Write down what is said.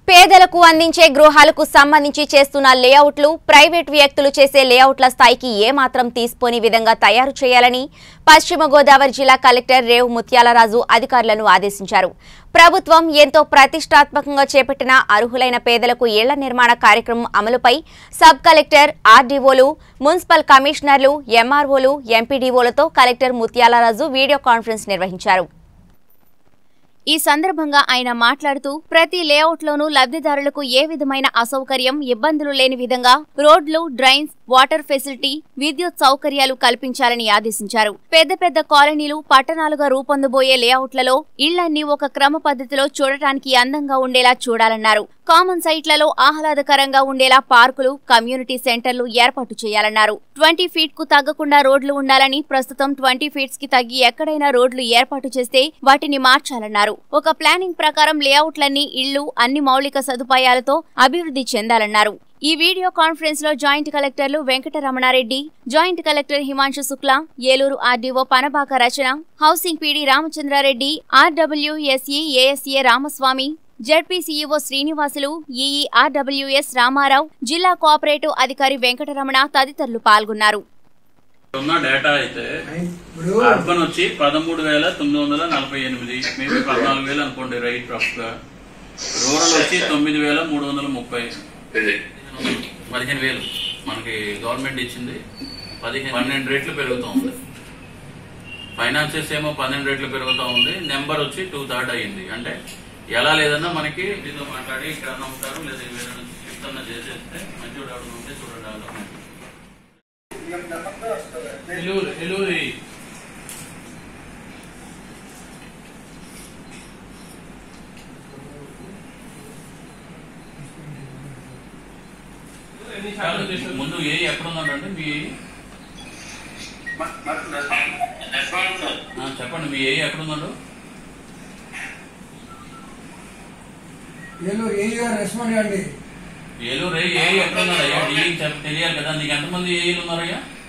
పేదలకు అందించే గృహాలకు సంబంధించి చేస్తున్న లేఅవుట్లు ప్రైవేట్ వ్యక్తులు చేసే లేఅవుట్ల స్థాయికి ఏమాత్రం తీసిపోని విధంగా తయారు చేయాలని పశ్చిమ గోదావరి జిల్లా కలెక్టర్ రేవు ముత్యాలరాజు అధికారులను ఆదేశించారు ప్రభుత్వం ఎంతో ప్రతిష్టాత్మకంగా చేపట్టిన అర్హులైన పేదలకు ఇళ్ల నిర్మాణ కార్యక్రమం అమలుపై సబ్ కలెక్టర్ ఆర్డీఓలు మున్సిపల్ కమిషనర్లు ఎంఆర్ఓలు ఎంపీడీఓలతో కలెక్టర్ ముత్యాలరాజు వీడియో కాన్ఫరెన్స్ నిర్వహించారు ఈ సందర్భంగా ఆయన మాట్లాడుతూ ప్రతి లేఅవుట్లోనూ లబ్ధిదారులకు ఏ విధమైన అసౌకర్యం ఇబ్బందులు లేని విధంగా రోడ్లు డ్రైన్స్ వాటర్ ఫెసిలిటీ విద్యుత్ సౌకర్యాలు కల్పించాలని ఆదేశించారు పెద్ద పెద్ద కాలనీలు పట్టణాలుగా రూపొందబోయే లేఅవుట్లలో ఇళ్లన్నీ ఒక క్రమ పద్ధతిలో చూడటానికి అందంగా ఉండేలా చూడాలన్నారు కామన్ సైట్లలో ఆహ్లాదకరంగా ఉండేలా పార్కులు కమ్యూనిటీ సెంటర్లు ఏర్పాటు చేయాలన్నారు ట్వంటీ ఫీట్ కు తగ్గకుండా రోడ్లు ఉండాలని ప్రస్తుతం ట్వంటీ ఫీట్స్ కి తగ్గి ఎక్కడైనా రోడ్లు ఏర్పాటు చేస్తే వాటిని మార్చాలన్నారు ఒక ప్లానింగ్ ప్రకారం లేఅవుట్లన్నీ ఇళ్లు అన్ని మౌలిక సదుపాయాలతో అభివృద్ధి చెందాలన్నారు ఈ వీడియో కాన్ఫరెన్స్ లో జాయింట్ కలెక్టర్లు Venkataramana Reddy joint collector Himanshu Shukla Eluru RDO Panabaka రచన housing PD Ramachandra Reddy ఆర్డబ్ల్యూఎస్ఈ ASA Ramaswamy ZP CEO Srinivasulu EE RWS Ramarao జిల్లా కోఆపరేటివ్ అధికారి వెంకటరమణ తదితరులు పాల్గొన్నారు ఉన్న డేటా అయితే ఇప్పుడు అర్బన్ వచ్చి పదమూడు వేల తొమ్మిది వందల నలభై ఎనిమిది మేబీ పద్నాలుగు వేలు అనుకోండి రైట్ రఫ్ గా రూరల్ వచ్చి తొమ్మిది వేల మూడు వందల ముప్పై పదిహేను వేలు మనకి గవర్నమెంట్ ఇచ్చింది పదిహేను పన్నెండు రేట్లు పెరుగుతూ ఉంది ఫైనాన్సెస్ ఏమో పన్నెండు రేట్లు పెరుగుతూ ఉంది నెంబర్ వచ్చి టూ థర్డ్ అయ్యింది అంటే ఎలా లేదన్నా మనకి దీంతో మాట్లాడి ఇక్కడ నమ్ముతారు లేదా వేరే షిఫ్ట్ అన్న చేసేస్తే మంచి ఎవరు ఉంటే చూడండి డెవలప్మెంట్ ఎలూరు ఎలూరు ముందు ఏ ఎక్కడ ఉన్నారంటే మీ ఆ, చెప్పండి మీ ఏ ఎక్కడ ఉన్నాడు ఏలూరు ఏ గారు రెస్పాండ్ అండి ఏలూరు ఏ ఏ ఎక్కడ ఉన్నాడు అయ్యా డీలింగ్ చెప్ప తెలియాలి కదా నీకు ఎంతమంది ఏఈలు ఉన్నారయ్యా